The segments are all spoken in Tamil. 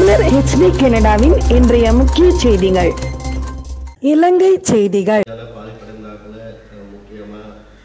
தமிழர் ஹெச்டி கனடாவின் இன்றைய முக்கிய செய்திகள் இலங்கை செய்திகள் இதில் பாதிப்படைந்தாக்கள முக்கியமாக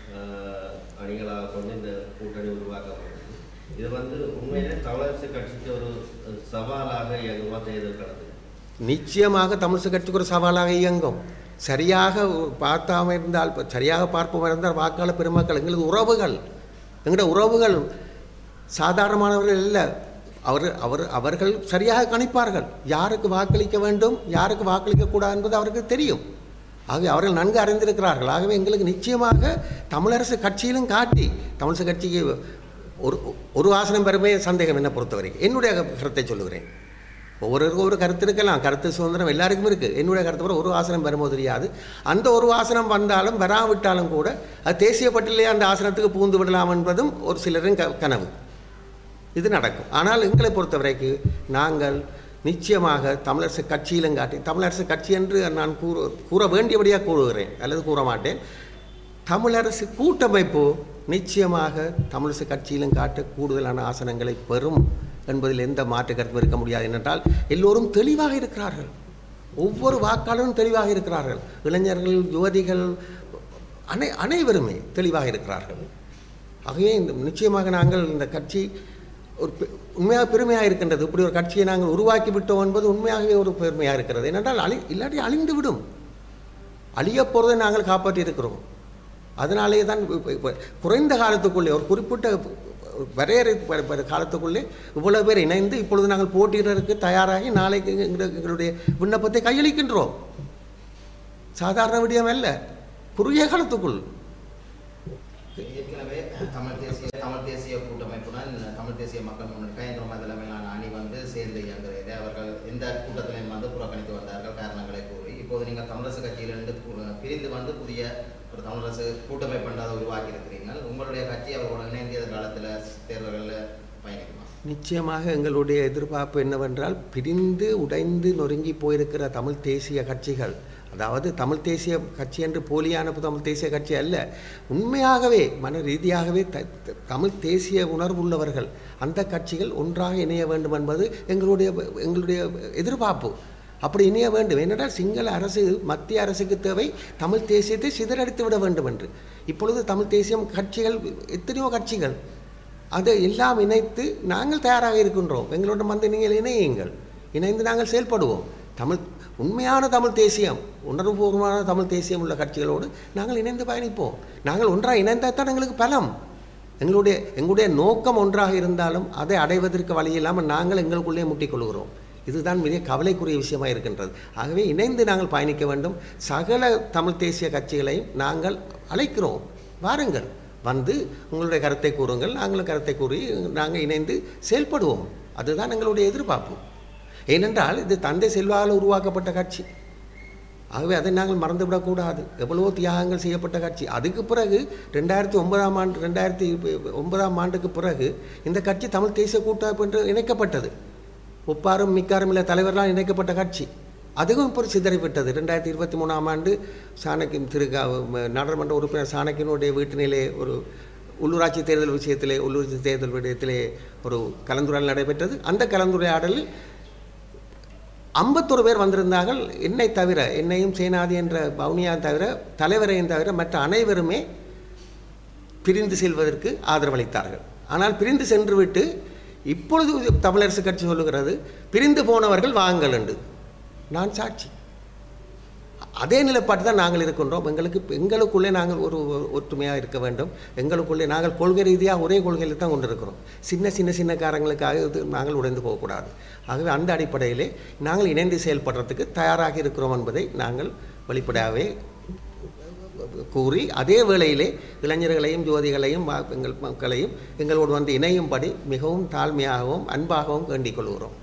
அணிகளாக கொண்டு இந்த கூட்டணி உருவாக்கப்பட்டது இது வந்து உண்மையிலே தமிழரசு கட்சிக்கு ஒரு சவாலாக இயங்குமா தேர்தல் களத்தில் நிச்சயமாக தமிழிசை கட்சிக்கு ஒரு சவாலாக இயங்கும் சரியாக பார்த்தாம இருந்தால் சரியாக பார்ப்போம் இருந்தால் வாக்காளர் பெருமக்கள் எங்களது உறவுகள் எங்களோட உறவுகள் சாதாரணமானவர்கள் இல்லை அவர் அவர் அவர்கள் சரியாக கணிப்பார்கள் யாருக்கு வாக்களிக்க வேண்டும் யாருக்கு வாக்களிக்க கூடாது என்பது அவருக்கு தெரியும் ஆகவே அவர்கள் நன்கு அறிந்திருக்கிறார்கள் ஆகவே எங்களுக்கு நிச்சயமாக தமிழரசு கட்சியிலும் காட்டி தமிழரசு கட்சிக்கு ஒரு ஒரு ஆசனம் பெருமே சந்தேகம் என்ன பொறுத்தவரைக்கும் என்னுடைய கருத்தை சொல்லுகிறேன் ஒவ்வொருவருக்கும் ஒரு கருத்து இருக்கலாம் கருத்து சுதந்திரம் எல்லாருக்கும் இருக்குது என்னுடைய கருத்து கூட ஒரு ஆசனம் வருமோ தெரியாது அந்த ஒரு ஆசனம் வந்தாலும் வராவிட்டாலும் கூட அது தேசிய பட்டியலே அந்த ஆசனத்துக்கு பூந்து விடலாம் என்பதும் ஒரு சிலரின் க கனவு இது நடக்கும் ஆனால் எங்களை பொறுத்தவரைக்கு நாங்கள் நிச்சயமாக தமிழரசு கட்சியிலும் காட்டி தமிழரசு கட்சி என்று நான் கூற கூற வேண்டியபடியாக கூறுகிறேன் அல்லது கூற மாட்டேன் தமிழரசு கூட்டமைப்பு நிச்சயமாக தமிழரசு கட்சியிலும் காட்ட கூடுதலான ஆசனங்களை பெறும் என்பதில் எந்த மாற்று கருத்தும் இருக்க முடியாது என்னென்றால் எல்லோரும் தெளிவாக இருக்கிறார்கள் ஒவ்வொரு வாக்காளரும் தெளிவாக இருக்கிறார்கள் இளைஞர்கள் யுவதிகள் அனை அனைவருமே தெளிவாக இருக்கிறார்கள் ஆகவே இந்த நிச்சயமாக நாங்கள் இந்த கட்சி ஒரு பெ- உண்மையாக பெருமையாக இருக்கின்றது இப்படி ஒரு கட்சியை நாங்கள் உருவாக்கி விட்டோம் என்பது உண்மையாகவே ஒரு பெருமையாக இருக்கிறது ஏனென்றால் அழி இல்லாட்டி அழிந்து விடும் அழியப் போகிறதை நாங்கள் காப்பாற்றி இருக்கிறோம் அதனாலே தான் இப்ப- இப்ப குறைந்த காலத்துக்குள்ளே ஒரு குறிப்பிட்ட வரையறை ப- ப- காலத்துக்குள்ளே இவ்வளவு பேர் இணைந்து இப்பொழுது நாங்கள் போட்டியிடறதுக்கு தயாராகி நாளைக்கு எங்க- எங்களுடைய விண்ணப்பத்தை கையளிக்கின்றோம் சாதாரண விடயம் அல்ல குறுகிய காலத்துக்குள் ஏற்கனவே தமிழ் தேசிய தமிழ் தேசிய கூட்டமைப்புடன் தமிழ் தேசிய மக்கள் முன்னணி கயந்திரமா தலைமையிலான அணி வந்து சேர்ந்து இயங்குகிறது அவர்கள் எந்த கூட்டத்திலையும் வந்து புறக்கணித்து வந்தார்கள் காரணங்களை கூறி இப்போது நீங்கள் தமிழரசு கட்சியிலிருந்து பு- பிரிந்து வந்து புதிய ஒரு தமிழரசு கூட்டமைப்பு என்று அதை உருவாக்கி இருக்கிறீர்கள் உங்களுடைய கட்சி அவர்களோட இணைந்து எதிர்காலத்தில் தேர்தல்களில் பயணிக்குமா நிச்சயமாக எங்களுடைய எதிர்பார்ப்பு என்னவென்றால் பிரிந்து உடைந்து நொறுங்கி போயிருக்கிற தமிழ் தேசிய கட்சிகள் அதாவது தமிழ் தேசிய கட்சி என்று போலியான தமிழ் தேசிய கட்சி அல்ல உண்மையாகவே மன ரீதியாகவே த த- தமிழ் தேசிய உணர்வுள்ளவர்கள் அந்த கட்சிகள் ஒன்றாக இணைய வேண்டும் என்பது எங்களுடைய எங்களுடைய எதிர்பார்ப்பு அப்படி இணைய வேண்டும் ஏனென்றால் சிங்கள அரசு மத்திய அரசுக்கு தேவை தமிழ் தேசியத்தை சிதறடித்து விட வேண்டும் என்று இப்பொழுது தமிழ் தேசியம் கட்சிகள் எத்தனையோ கட்சிகள் அதை எல்லாம் இணைத்து நாங்கள் தயாராக இருக்கின்றோம் எங்களோட வந்து நீங்கள் இணையுங்கள் இணைந்து நாங்கள் செயல்படுவோம் தமிழ் உண்மையான தமிழ் தேசியம் உணர்வுபூர்வமான தமிழ் தேசியம் உள்ள கட்சிகளோடு நாங்கள் இணைந்து பயணிப்போம் நாங்கள் ஒன்றாக இணைந்தால் தான் எங்களுக்கு பலம் எங்களுடைய எங்களுடைய நோக்கம் ஒன்றாக இருந்தாலும் அதை அடைவதற்கு வழி இல்லாமல் நாங்கள் எங்களுக்குள்ளே முட்டிக்கொள்கிறோம் இதுதான் மிக கவலைக்குரிய விஷயமாக இருக்கின்றது ஆகவே இணைந்து நாங்கள் பயணிக்க வேண்டும் சகல தமிழ் தேசிய கட்சிகளையும் நாங்கள் அழைக்கிறோம் வாருங்கள் வந்து உங்களுடைய கருத்தை கூறுங்கள் நாங்களும் கருத்தை கூறி நாங்கள் இணைந்து செயல்படுவோம் அதுதான் எங்களுடைய எதிர்பார்ப்பு ஏனென்றால் இது தந்தை செல்வால் உருவாக்கப்பட்ட கட்சி ஆகவே அதை நாங்கள் மறந்துவிடக்கூடாது எவ்வளவோ தியாகங்கள் செய்யப்பட்ட கட்சி அதுக்கு பிறகு ரெண்டாயிரத்தி ஒன்பதாம் ஆண்டு ரெண்டாயிரத்தி ஒன்பதாம் ஆண்டுக்கு பிறகு இந்த கட்சி தமிழ் தேசிய கூட்டமைப்பு என்று இணைக்கப்பட்டது ஒப்பாரும் மிக்காரும் இல்லை தலைவர்களால் இணைக்கப்பட்ட கட்சி அதுவும் இப்போ சிதறிவிட்டது ரெண்டாயிரத்தி இருபத்தி மூணாம் ஆண்டு சாணக்கியன் திரு க- ம- நாடாளுமன்ற உறுப்பினர் சாணக்கியனுடைய வீட்டினிலே ஒரு உள்ளூராட்சி தேர்தல் விஷயத்திலே உள்ளூராட்சி தேர்தல் விடயத்திலே ஒரு கலந்துரையாடல் நடைபெற்றது அந்த கலந்துரையாடலில் ஐம்பத்தொரு பேர் வந்திருந்தார்கள் என்னை தவிர என்னையும் சேனாதி என்ற பவுனியா தவிர தலைவரையும் தவிர மற்ற அனைவருமே பிரிந்து செல்வதற்கு ஆதரவளித்தார்கள் ஆனால் பிரிந்து சென்றுவிட்டு இப்பொழுது தமிழரசு கட்சி சொல்லுகிறது பிரிந்து போனவர்கள் வாங்கள் என்று நான் சாட்சி அதே நிலைப்பாட்டு தான் நாங்கள் இருக்கின்றோம் எங்களுக்கு எங்களுக்குள்ளே நாங்கள் ஒரு ஒரு ஒற்றுமையாக இருக்க வேண்டும் எங்களுக்குள்ளே நாங்கள் கொள்கை ரீதியாக ஒரே கொள்கையில் தான் கொண்டிருக்கிறோம் சின்ன சின்ன சின்ன காரங்களுக்காக இது நாங்கள் உடைந்து போகக்கூடாது ஆகவே அந்த அடிப்படையிலே நாங்கள் இணைந்து செயல்படுறதுக்கு தயாராக இருக்கிறோம் என்பதை நாங்கள் வெளிப்படையாகவே கூறி அதே வேளையிலே இளைஞர்களையும் ஜோதிகளையும் மா- எங்கள் மக்களையும் எங்களோடு வந்து இணையும்படி மிகவும் தாழ்மையாகவும் அன்பாகவும் வேண்டிக் கொள்கிறோம்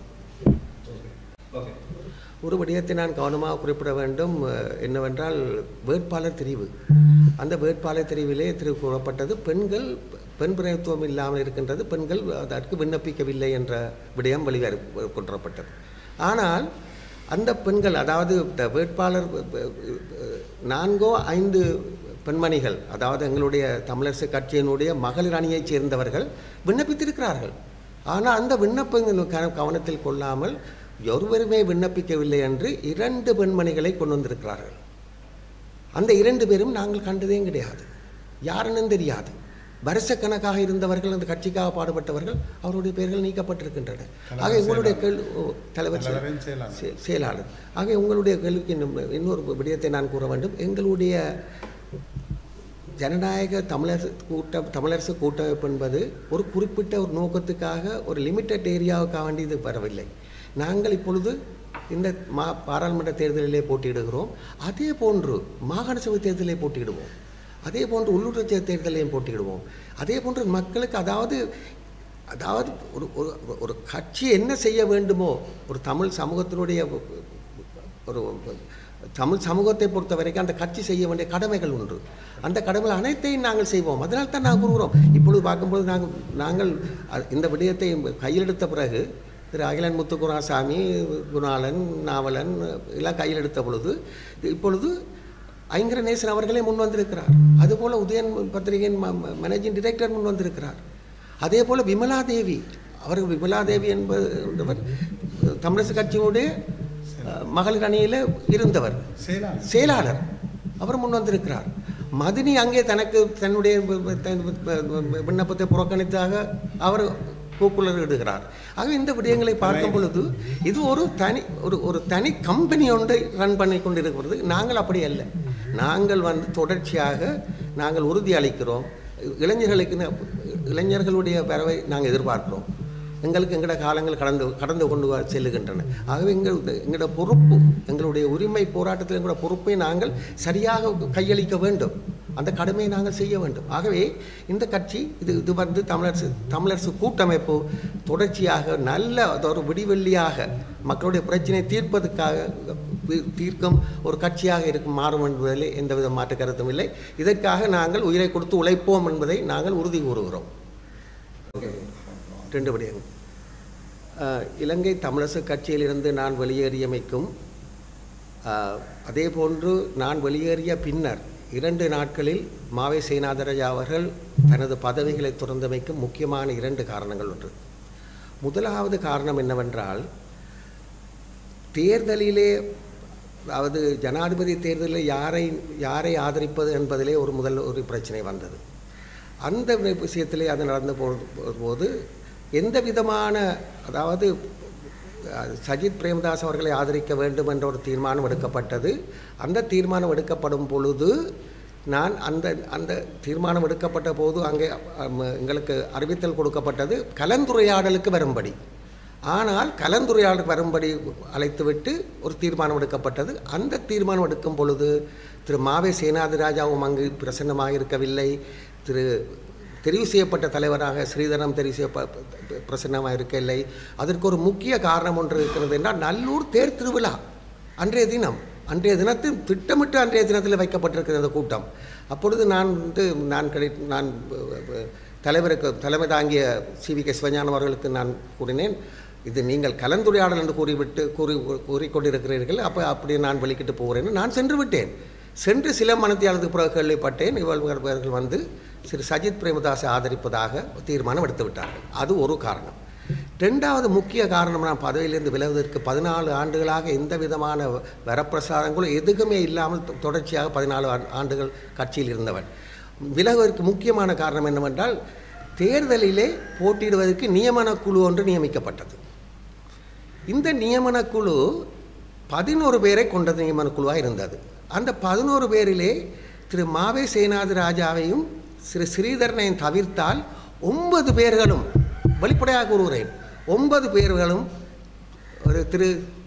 ஓகே ஒரு விடயத்தை நான் கவனமாக குறிப்பிட வேண்டும் அஹ், என்னவென்றால் வேட்பாளர் தெரிவு அந்த வேட்பாளர் தெரிவிலே திரு கூறப்பட்டது பெண்கள் பெண் பிரதித்துவம் இல்லாமல் இருக்கின்றது பெண்கள் அதற்கு விண்ணப்பிக்கவில்லை என்ற விடயம் வெளிவர கொண்டுவரப்பட்டது ஆனால் அந்த பெண்கள் அதாவது இந்த வேட்பாளர் அஹ், நான்கோ ஐந்து பெண்மணிகள் அதாவது எங்களுடைய தமிழரசு கட்சியினுடைய மகளிர் அணியைச் சேர்ந்தவர்கள் விண்ணப்பித்திருக்கிறார்கள் ஆனால் அந்த விண்ணப்பங்கள் க- கவனத்தில் கொள்ளாமல் ஒருவருமே விண்ணப்பிக்கவில்லை என்று இரண்டு பெண்மணிகளை கொண்டு வந்திருக்கிறார்கள் அந்த இரண்டு பேரும் நாங்கள் கண்டதே கிடையாது யாருன்னு தெரியாது வருஷக்கணக்காக இருந்தவர்கள் அந்த கட்சிக்காக பாடுபட்டவர்கள் அவருடைய பெயர்கள் நீக்கப்பட்டிருக்கின்றன ஆக உங்களுடைய கேள்வி ஓ, தலைவர் செ- தலைவரின் செயலாளர். செ- செயலாளர் ஆக உங்களுடைய கேள்விக்கு இன்னும் இன்னொரு விடயத்தை நான் கூற வேண்டும் எங்களுடைய ஜனநாயக தமிழரசு கூட்ட தமிழரசு கூட்டமைப்பு என்பது ஒரு குறிப்பிட்ட ஒரு நோக்கத்துக்காக ஒரு லிமிட்டட் ஏரியாவுக்காக வேண்டி இது வரவில்லை நாங்கள் இப்பொழுது இந்த மா பாராளுமன்ற தேர்தலிலே போட்டியிடுகிறோம் அதே போன்று மாகாண சபை தேர்தலிலே போட்டியிடுவோம் அதே போன்று உள்ளூராட்சி தேர்தலையும் போட்டியிடுவோம் அதே போன்று மக்களுக்கு அதாவது அதாவது ஒரு ஒரு ஒரு கட்சி என்ன செய்ய வேண்டுமோ ஒரு தமிழ் சமூகத்தினுடைய ஒரு தமிழ் சமூகத்தை பொறுத்த வரைக்கும் அந்த கட்சி செய்ய வேண்டிய கடமைகள் உண்டு அந்த கடமைகள் அனைத்தையும் நாங்கள் செய்வோம் அதனால் தான் நாங்கள் கூறுகிறோம் இப்பொழுது பார்க்கும்போது நாங்கள் நாங்கள் அ- இந்த விடயத்தை கையில் எடுத்த பிறகு திரு அகிலன் முத்துக்குராசாமி குணாளன் நாவலன் எல்லாம் கையில் எடுத்த பொழுது இப்பொழுது ஐங்கர நேசன் அவர்களே முன் வந்திருக்கிறார் அதுபோல் உதயன் பத்திரிகையின் மேனேஜிங் டைரக்டர் முன் வந்திருக்கிறார் அதே போல் விமலா தேவி அவர் விமலா தேவி என்பவர் என்பவர் தமிழரசு கட்சியோடைய அஹ், மகளிர் அணியில் இருந்தவர் செயலாளர் செயலாளர் அவர் முன் வந்திருக்கிறார் மதினி அங்கே தனக்கு தன்னுடைய வ- வ- தன் வ- வ- விண்ணப்பத்தை புறக்கணித்தாக அவர் கூக்குலரிடுகிறார் ஆக இந்த விடயங்களை பார்க்கும் பொழுது இது ஒரு தனி ஒரு ஒரு தனி கம்பெனி ஒன்றை ரன் பண்ணி கொண்டிருக்கிறது நாங்கள் அப்படி அல்ல நாங்கள் வந்து தொடர்ச்சியாக நாங்கள் உறுதி அளிக்கிறோம் இளைஞர்களுக்கு ந- இளைஞர்களுடைய வரவை நாங்கள் எதிர்பார்க்கிறோம் எங்களுக்கு எங்களோட காலங்கள் கடந்து கடந்து கொண்டு வ- செல்லுகின்றன ஆகவே எங்கள் எங்களோட பொறுப்பு எங்களுடைய உரிமை போராட்டத்தில் எங்களோட பொறுப்பை நாங்கள் சரியாக கையளிக்க வேண்டும் அந்த கடமையை நாங்கள் செய்ய வேண்டும் ஆகவே இந்த கட்சி இது இது வந்து தமிழரசு தமிழரசு கூட்டமைப்பு தொடர்ச்சியாக நல்ல ஒரு விடிவெள்ளியாக மக்களுடைய பிரச்சனை தீர்ப்பதற்காக தீ- தீர்க்கும் ஒரு கட்சியாக இருக்கும் மாறும் என்பதில் எந்தவித மாற்று கருத்தும் இல்லை இதற்காக நாங்கள் உயிரை கொடுத்து உழைப்போம் என்பதை நாங்கள் உறுதி கூறுகிறோம் ரெண்டு விடயங்கள் அஹ், இலங்கை தமிழரசு கட்சியிலிருந்து நான் வெளியேறியமைக்கும் அஹ், அதே போன்று நான் வெளியேறிய பின்னர் இரண்டு நாட்களில் மாவை சேனாதராஜா அவர்கள் தனது பதவிகளை துறந்தமைக்கும் முக்கியமான இரண்டு காரணங்கள் ஒன்று முதலாவது காரணம் என்னவென்றால் தேர்தலிலே அதாவது ஜனாதிபதி தேர்தலில் யாரை யாரை ஆதரிப்பது என்பதிலே ஒரு முதல் ஒரு பிரச்சனை வந்தது அந்த விஷயத்திலே அது நடந்த போ- போது எந்த விதமான அதாவது அஹ், சஜித் பிரேமதாஸ் அவர்களை ஆதரிக்க வேண்டும் என்ற ஒரு தீர்மானம் எடுக்கப்பட்டது அந்த தீர்மானம் எடுக்கப்படும் பொழுது நான் அந்த அந்த தீர்மானம் எடுக்கப்பட்ட போது அங்கே அம், எங்களுக்கு அறிவித்தல் கொடுக்கப்பட்டது கலந்துரையாடலுக்கு வரும்படி ஆனால் கலந்துரையாடல் வரும்படி அழைத்துவிட்டு ஒரு தீர்மானம் எடுக்கப்பட்டது அந்த தீர்மானம் எடுக்கும் பொழுது திரு மாவே சேனாதிராஜாவும் அங்கு பிரசன்னமாக இருக்கவில்லை திரு தெரிவு செய்யப்பட்ட தலைவராக ஸ்ரீதரம் தெரிவு செய்ய பிரசன்னமாக இருக்கவில்லை அதற்கு ஒரு முக்கிய காரணம் ஒன்று இருக்கிறது என்றால் நல்லூர் தேர் திருவிழா அன்றைய தினம் அன்றைய தினத்தில் திட்டமிட்டு அன்றைய தினத்தில் வைக்கப்பட்டிருக்கிறது அந்த கூட்டம் அப்பொழுது நான் வந்து நான் கிடை நான் அஹ், அஹ், தலைவருக்கு தலைமை தாங்கிய சி வி கே சிவஞானம் அவர்களுக்கு நான் கூறினேன் இது நீங்கள் கலந்துரையாடல் என்று கூறிவிட்டு கூறி கூறிக்கொண்டிருக்கிறீர்கள் அப்போ அப்படி நான் வெளிக்கிட்டு போகிறேன் நான் சென்று விட்டேன் சென்று சில மனத்தியாளத்துக்கு பிறகு கேள்விப்பட்டேன் இவர்கள் வந்து திரு சஜித் பிரேமதாஸை ஆதரிப்பதாக தீர்மானம் எடுத்து விட்டார்கள் அது ஒரு காரணம் ரெண்டாவது முக்கிய காரணம் நான் பதவியிலிருந்து விலகுவதற்கு பதினாலு ஆண்டுகளாக எந்த விதமான வரப்பிரசாதங்களும் எதுக்குமே இல்லாமல் தொ- தொடர்ச்சியாக பதினாலு ஆண்டு- ஆண்டுகள் கட்சியில் இருந்தவன் விலகுவதற்கு முக்கியமான காரணம் என்னவென்றால் தேர்தலிலே போட்டியிடுவதற்கு நியமன குழு ஒன்று நியமிக்கப்பட்டது இந்த நியமன குழு பதினோரு பேரை கொண்ட நியமன குழுவாக இருந்தது அந்த பதினோரு பேரிலே திரு மாவே சேனாதி ராஜாவையும் திரு ஸ்ரீதரனையும் தவிர்த்தால் ஒன்பது பேர்களும் வெளிப்படையாக கூறுகிறேன் ஒன்பது பேர்களும் ஒரு திரு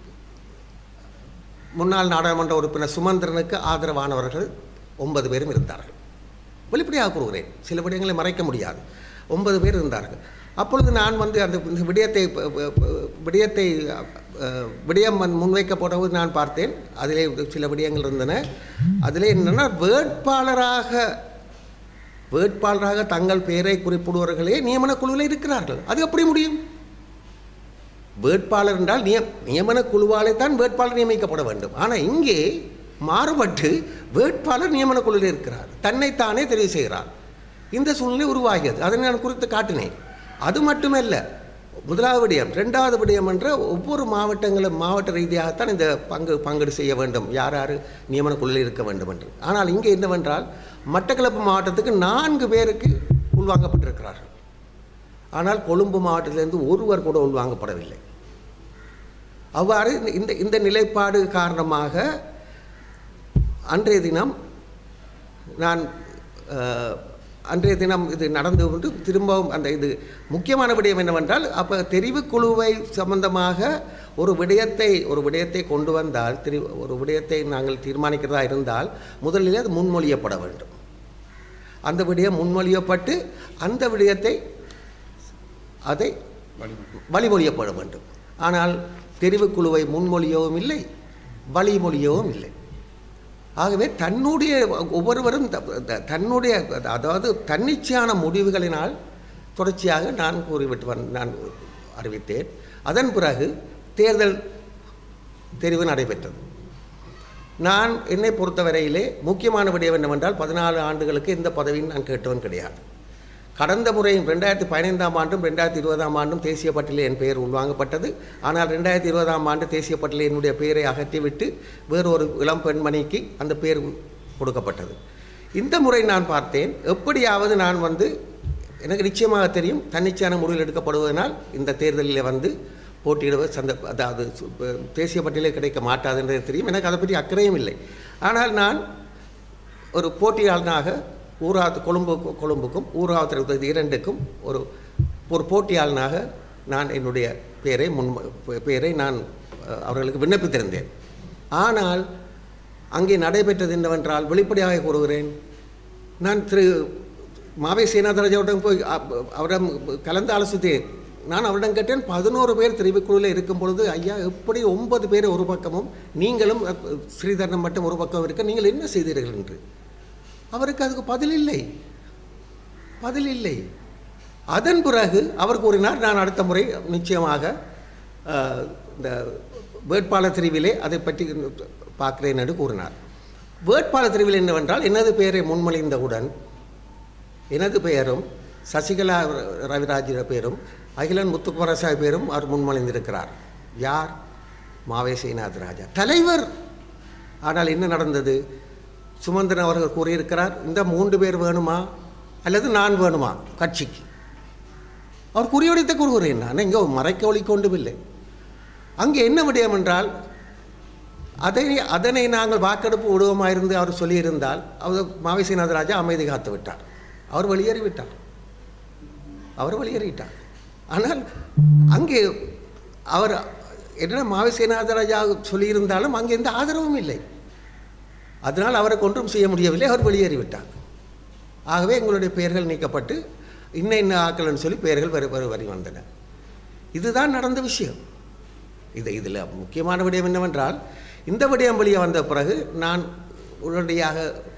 முன்னாள் நாடாளுமன்ற உறுப்பினர் சுமந்திரனுக்கு ஆதரவானவர்கள் ஒன்பது பேரும் இருந்தார்கள் வெளிப்படையாக கூறுகிறேன் சில விடயங்களை மறைக்க முடியாது ஒன்பது பேர் இருந்தார்கள் அப்பொழுது நான் வந்து அந்த இந்த விடயத்தை ப- ப- ப- விடயத்தை அஹ், விடயம் வந்து முன்வைக்கப்பட்டபோது நான் பார்த்தேன் அதிலே சில விடயங்கள் இருந்தன அதிலே என்னென்னா வேட்பாளராக வேட்பாளராக தங்கள் பெயரை குறிப்பிடுவர்களே நியமன குழுவில் இருக்கிறார்கள் அது எப்படி முடியும் வேட்பாளர் என்றால் நிய நியமன குழுவாலே தான் வேட்பாளர் நியமிக்கப்பட வேண்டும் ஆனால் இங்கே மாறுபட்டு வேட்பாளர் நியமன குழுவில் இருக்கிறார் தன்னைத்தானே தெரிவு செய்கிறார் இந்த சூழ்நிலை உருவாகியது அதை நான் குறித்து காட்டினேன் அது மட்டுமல்ல முதலாவது விடயம் ரெண்டாவது விடயம் என்ற ஒவ்வொரு மாவட்டங்களும் மாவட்ட ரீதியாகத்தான் இந்த பங்கு பங்கீடு செய்ய வேண்டும் யார் யார் நியமன குழுவில் இருக்க வேண்டும் என்று ஆனால் இங்கே என்னவென்றால் மட்டக்களப்பு மாவட்டத்துக்கு நான்கு பேருக்கு உள்வாங்கப்பட்டிருக்கிறார்கள் ஆனால் கொழும்பு மாவட்டத்திலிருந்து ஒருவர் கூட உள்வாங்கப்படவில்லை அவ்வாறு இந்த- இந்த இந்த நிலைப்பாடு காரணமாக அன்றைய தினம் நான் அஹ், அன்றைய தினம் இது நடந்து கொண்டு திரும்பவும் அந்த இது முக்கியமான விடயம் என்னவென்றால் அப்போ தெரிவுக்குழுவை சம்பந்தமாக ஒரு விடயத்தை ஒரு விடயத்தை கொண்டு வந்தால் திரு ஒரு விடயத்தை நாங்கள் தீர்மானிக்கிறதா இருந்தால் முதலில் அது முன்மொழியப்பட வேண்டும் அந்த விடயம் முன்மொழியப்பட்டு அந்த விடயத்தை அதை வழிமொழியப்பட வேண்டும் ஆனால் தெரிவுக்குழுவை முன்மொழியவும் இல்லை வழிமொழியவும் இல்லை ஆகவே தன்னுடைய ஒவ்வொருவரும் த- த- தன்னுடைய அதாவது தன்னிச்சையான முடிவுகளினால் தொடர்ச்சியாக நான் கூறிவிட்டு வந் நான் அறிவித்தேன் அதன் பிறகு தேர்தல் தெரிவு நடைபெற்றது நான் என்னை பொறுத்தவரையிலே முக்கியமான விடயம் என்னவென்றால் பதினாலு ஆண்டுகளுக்கு எந்த பதவியும் நான் கேட்டவன் கிடையாது கடந்த முறையும் ரெண்டாயிரத்தி பதினைந்தாம் ஆண்டும் ரெண்டாயிரத்தி இருபதாம் ஆண்டும் தேசிய பட்டியலில் என் பெயர் உள்வாங்கப்பட்டது ஆனால் ரெண்டாயிரத்தி இருபதாம் ஆண்டு தேசிய பட்டியலில் என்னுடைய பெயரை அகற்றிவிட்டு வேறொரு இளம் பெண்மணிக்கு அந்த பெயர் கொடுக்கப்பட்டது இந்த முறை நான் பார்த்தேன் எப்படியாவது நான் வந்து எனக்கு நிச்சயமாக தெரியும் தன்னிச்சையான முடிவில் எடுக்கப்படுவதனால் இந்த தேர்தலில் வந்து போட்டியிடுவது சந்த அதாவது சு- ப- தேசிய பட்டியலே கிடைக்க மாட்டாதுன்றது தெரியும் எனக்கு அதை பற்றி அக்கறையும் இல்லை ஆனால் நான் ஒரு போட்டியாளனாக ஊராவது கொழும்பு கொழும்புக்கும் ஊராவது தொகுதி இரண்டுக்கும் ஒரு ஒரு போட்டியாளனாக நான் என்னுடைய பெயரை முன் பெயரை நான் அஹ், அவர்களுக்கு விண்ணப்பித்திருந்தேன் ஆனால் அங்கே நடைபெற்றது என்னவென்றால் வெளிப்படையாக கூறுகிறேன் நான் திரு மாவை சேனாதராஜாவிடம் போய் அ- அவரிடம் கலந்து ஆலோசித்தேன் நான் அவரிடம் கேட்டேன் பதினோரு பேர் தெரிவுக்குழுவில் இருக்கும் பொழுது ஐயா எப்படி ஒன்பது பேர் ஒரு பக்கமும் நீங்களும் அ, ஸ்ரீதரன் மட்டும் ஒரு பக்கம் இருக்க நீங்கள் என்ன செய்தீர்கள் என்று அவருக்கு அதுக்கு பதில் இல்லை பதில் இல்லை அதன் பிறகு அவர் கூறினார் நான் அடுத்த முறை நிச்சயமாக அஹ், இந்த வேட்பாளர் தெரிவிலே அதை பற்றி பார்க்கிறேன் என்று கூறினார் வேட்பாளர் தெரிவில் என்னவென்றால் எனது பெயரை முன்மொழிந்தவுடன் எனது பெயரும் சசிகலா ரவிராஜ் பெயரும் அகிலன் முத்துக்குமாரசாமி பேரும் அவர் முன்மொழிந்திருக்கிறார் யார் மாவே சேனாத் ராஜா தலைவர் ஆனால் என்ன நடந்தது சுமந்திரன் அவர்கள் கூறியிருக்கிறார் இந்த மூன்று பேர் வேணுமா அல்லது நான் வேணுமா கட்சிக்கு அவர் குறியொடித்த கூறுகிறேன் நான் இங்கே மறைக்க ஒளி கொண்டுமில்லை அங்கே என்ன விடயம் என்றால் அதை அதனை நாங்கள் வாக்கெடுப்பு விடுவோமாயிருந்து அவர் சொல்லியிருந்தால் அவர் மாவிசீநாத ராஜா அமைதி காத்து விட்டார் அவர் வெளியேறிவிட்டார் அவர் வெளியேறிவிட்டார் ஆனால் அங்கே அவர் என்ன மாவிசேனாத ராஜா சொல்லியிருந்தாலும் அங்கே எந்த ஆதரவும் இல்லை அதனால் அவரை ஒன்றும் செய்ய முடியவில்லை அவர் வெளியேறிவிட்டார் ஆகவே எங்களுடைய பெயர்கள் நீக்கப்பட்டு இன்ன இன்ன ஆக்கலன்னு சொல்லி பெயர்கள் வரி வரி வரி வந்தன இதுதான் நடந்த விஷயம் இது இதில் முக்கியமான விடயம் என்னவென்றால் இந்த விடயம் வெளியே வந்த பிறகு நான் உடனடியாக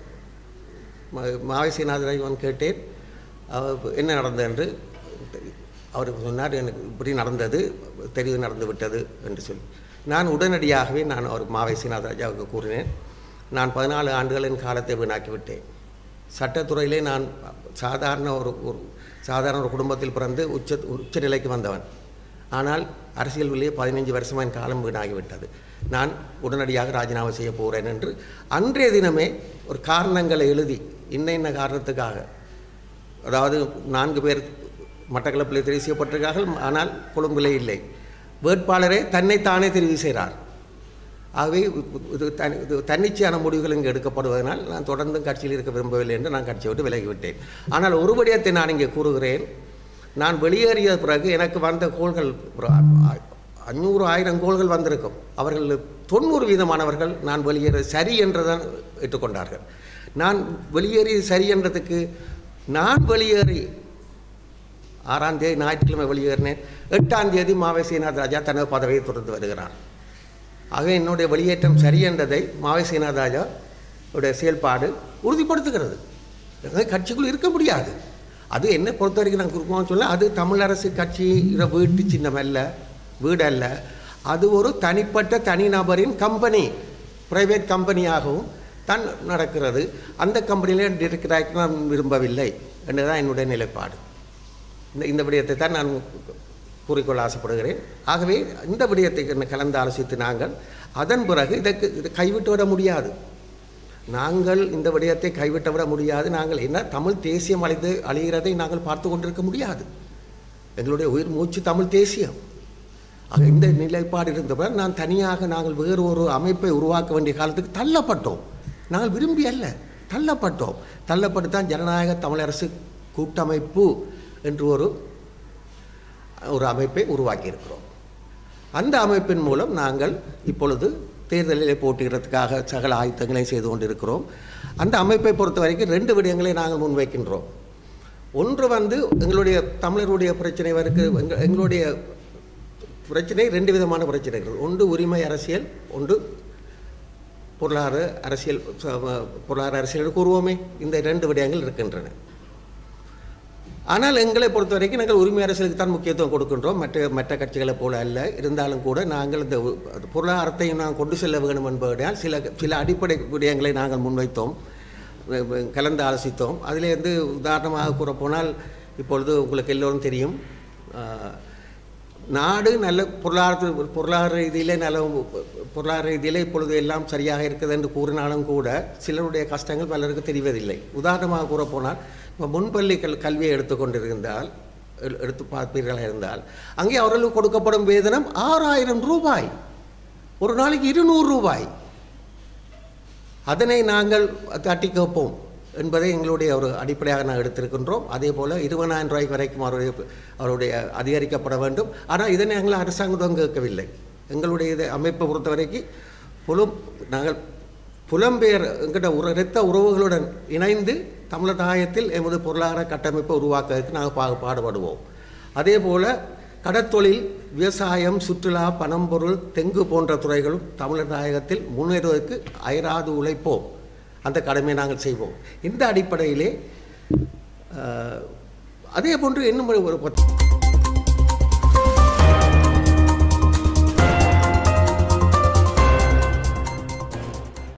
மாவசிநாதன் கேட்டேன் அவர் என்ன நடந்தது என்று அவருக்கு சொன்னார் எனக்கு இப்படி நடந்தது தெரிவு நடந்து விட்டது என்று சொல்லி நான் உடனடியாகவே நான் அவர் மாவசிநாத ராஜாவுக்கு கூறினேன் நான் பதினாலு ஆண்டுகளின் காலத்தை வீணாக்கி விட்டேன் சட்டத்துறையிலே நான் சாதாரண ஒரு ஒரு சாதாரண ஒரு குடும்பத்தில் பிறந்து உச்ச உச்ச நிலைக்கு வந்தவன் ஆனால் அரசியல் வெளியே பதினைஞ்சு வருஷமாக என் காலம் வீணாகிவிட்டது நான் உடனடியாக ராஜினாமா செய்ய போகிறேன் என்று அன்றைய தினமே ஒரு காரணங்களை எழுதி இன்ன இன்ன காரணத்துக்காக அதாவது நான்கு பேர் மட்டக்களப்பில் தெரிவு செய்யப்பட்டிருக்கார்கள் ஆனால் கொழும்பிலே இல்லை வேட்பாளரே தன்னைத்தானே தெரிவு செய்கிறார் ஆகவே இது தனி இது தன்னிச்சையான முடிவுகள் இங்கே எடுக்கப்படுவதனால் நான் தொடர்ந்து கட்சியில் இருக்க விரும்பவில்லை என்று நான் கட்சியை விட்டு விலகிவிட்டேன் ஆனால் ஒரு விடயத்தை நான் இங்கே கூறுகிறேன் நான் வெளியேறிய பிறகு எனக்கு வந்த கோள்கள் ஒரு அ- அஞ்சூறு ஆயிரம் கோள்கள் வந்திருக்கும் அவர்கள் தொண்ணூறு வீதமானவர்கள் நான் வெளியேற சரி என்றுதான் ஏற்றுக்கொண்டார்கள் நான் வெளியேறி சரி என்றதுக்கு நான் வெளியேறி ஆறாம் தேதி ஞாயிற்றுக்கிழமை வெளியேறினேன் எட்டாம் தேதி மாவை சீனாத் ராஜா தனது பதவியை தொடர்ந்து வருகிறார் ஆகவே என்னுடைய வெளியேற்றம் சரி என்றதை மாவை சீனாத் ராஜா உடைய செயல்பாடு உறுதிப்படுத்துகிறது எனவே கட்சிக்குள் இருக்க முடியாது அது என்னை பொறுத்த வரைக்கும் நான் குறுக்கமாக சொல்ல அது தமிழரசு கட்சி வீட்டு சின்னம் அல்ல வீடு அல்ல அது ஒரு தனிப்பட்ட தனிநபரின் கம்பெனி பிரைவேட் கம்பெனியாகவும் தான் நடக்கிறது அந்த கம்பெனியிலே டிரெக்டராக நான் விரும்பவில்லை என்றுதான் என்னுடைய நிலைப்பாடு இந்த இந்த விடயத்தை தான் நான் கூறிக்கொள்ள ஆசைப்படுகிறேன் ஆகவே இந்த விடயத்தை கலந்து- கலந்து ஆலோசித்து நாங்கள் அதன் பிறகு இதற்கு இது கைவிட்டு விட முடியாது நாங்கள் இந்த விடயத்தை கைவிட்டு விட முடியாது நாங்கள் என்ன தமிழ் தேசியம் அழிந்து அழிகிறதை நாங்கள் பார்த்து கொண்டிருக்க முடியாது எங்களுடைய உயிர் மூச்சு தமிழ் தேசியம் ஆக இந்த நிலைப்பாடு இருந்தவர் நான் தனியாக நாங்கள் வேறு ஒரு அமைப்பை உருவாக்க வேண்டிய காலத்துக்கு தள்ளப்பட்டோம் நாங்கள் விரும்பி அல்ல தள்ளப்பட்டோம் தள்ளப்பட்டு தான் ஜனநாயக தமிழரசு கூட்டமைப்பு என்று ஒரு ஒரு அமைப்பை உருவாக்கியிருக்கிறோம் அந்த அமைப்பின் மூலம் நாங்கள் இப்பொழுது தேர்தலில் போட்டியிடுறதுக்காக சகல ஆயத்தங்களை செய்து கொண்டிருக்கிறோம் அந்த அமைப்பை பொறுத்த வரைக்கும் ரெண்டு விடயங்களை நாங்கள் முன்வைக்கின்றோம் ஒன்று வந்து எங்களுடைய தமிழருடைய பிரச்சனை வருக்கு எங்க- எங்களுடைய பிரச்சனை ரெண்டு விதமான பிரச்சனைகள் ஒன்று உரிமை அரசியல் ஒன்று பொருளாதார அரசியல் ச- பொருளாதார அரசியல் கூறுவோமே இந்த ரெண்டு விடயங்கள் இருக்கின்றன ஆனால் எங்களை பொறுத்த வரைக்கும் நாங்கள் உரிமை அரசியலுக்கு தான் முக்கியத்துவம் கொடுக்கின்றோம் மற்ற மற்ற கட்சிகளைப் போல அல்ல இருந்தாலும் கூட நாங்கள் இந்த உ- அது பொருளாதாரத்தையும் நான் கொண்டு செல்ல வேண்டும் என்பதால் சில சில அடிப்படை விடயங்களை நாங்கள் முன்வைத்தோம் வெ- வெ- கலந்து ஆலோசித்தோம் அதிலே வந்து உதாரணமாக கூறப்போனால் இப்பொழுது உங்களுக்கு எல்லோரும் தெரியும் ஆஹ், நாடு நல்ல பொருளாதார பொருளாதார ரீதியிலே நல்ல பொருளாதார ரீதியிலே இப்பொழுது எல்லாம் சரியாக இருக்குது என்று கூறினாலும் கூட சிலருடைய கஷ்டங்கள் பலருக்கு தெரிவதில்லை உதாரணமாக கூறப்போனால் இப்போ முன்பள்ளி கல் கல்வியை எடுத்துக்கொண்டிருந்தால் எ- எடுத்து பார்ப்பீர்களாக இருந்தால் அங்கே அவர்களுக்கு கொடுக்கப்படும் வேதனம் ஆறாயிரம் ரூபாய் ஒரு நாளைக்கு இருநூறு ரூபாய் அதனை நாங்கள் தட்டி கேட்போம் என்பதை எங்களுடைய ஒரு அடிப்படையாக நாங்கள் எடுத்திருக்கின்றோம் அதே போல் இருபதாயிரம் ரூபாய்க்கு வரைக்கும் அவருடைய அவருடைய அதிகரிக்கப்பட வேண்டும் ஆனால் இதனை நாங்கள் அரசாங்கம் கேட்கவில்லை எங்களுடைய இது அமைப்பை பொறுத்த வரைக்கும் புலம் நாங்கள் புலம்பெயர் என்கிட்ட உற இரத்த உறவுகளுடன் இணைந்து தமிழர் தாயத்தில் எமது பொருளாதார கட்டமைப்பை உருவாக்குவதற்கு நாங்கள் பா பாடுபடுவோம் அதே போல் கடற்தொழில் விவசாயம் சுற்றுலா பணம்பொருள் தெங்கு போன்ற துறைகளும் தமிழர் தாயகத்தில் முன்னேறுவதற்கு அயராது உழைப்போம் அந்த கடமையை நாங்கள் செய்வோம் இந்த அடிப்படையிலே அஹ், அதே போன்று இன்னும் ஒரு- ஒரு பத்து